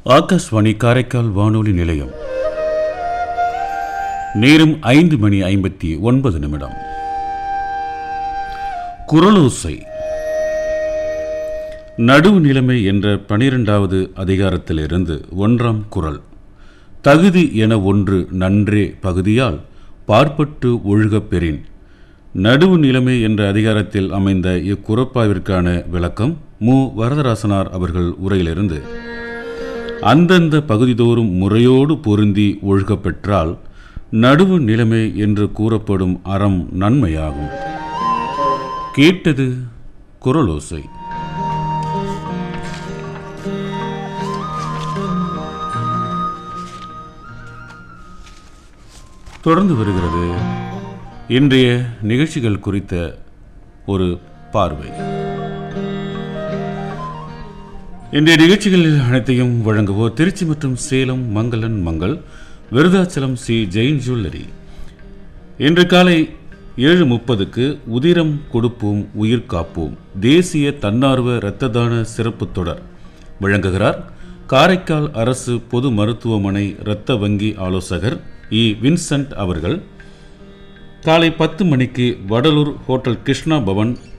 ஆகாஷ்வாணி காரைக்கால் வானொலி நிலையம் நேரம் ஐந்து மணி ஐம்பத்தி ஒன்பது நிமிடம் குரலோசை நடுவு நிலைமை என்ற பனிரெண்டாவது அதிகாரத்திலிருந்து ஒன்றாம் குரல் தகுதி என ஒன்று நன்றே பகுதியால் பார்ப்பட்டு ஒழுகப் பெறின் நடுவு நிலைமை என்ற அதிகாரத்தில் அமைந்த இக்குறப்பாவிற்கான விளக்கம் மு வரதராசனார் அவர்கள் உரையிலிருந்து அந்தந்த பகுதிதோறும் முறையோடு பொருந்தி ஒழுகப் பெற்றால் நடுவு நிலைமை என்று கூறப்படும் அறம் நன்மையாகும் கேட்டது குரலோசை தொடர்ந்து வருகிறது இன்றைய நிகழ்ச்சிகள் குறித்த ஒரு பார்வை இன்றைய நிகழ்ச்சிகளில் அனைத்தையும் வழங்குவோர் திருச்சி மற்றும் சேலம் மங்களன் மங்கள் விருதாச்சலம் சி ஜெயின் ஜுவல்லரி இன்று காலை ஏழு முப்பதுக்கு உதிரம் கொடுப்போம் உயிர் காப்போம் தேசிய தன்னார்வ இரத்த தான சிறப்பு தொடர் வழங்குகிறார் காரைக்கால் அரசு பொது மருத்துவமனை இரத்த வங்கி ஆலோசகர் இ வின்சென்ட் அவர்கள் காலை பத்து மணிக்கு வடலூர் ஹோட்டல் கிருஷ்ணா பவன்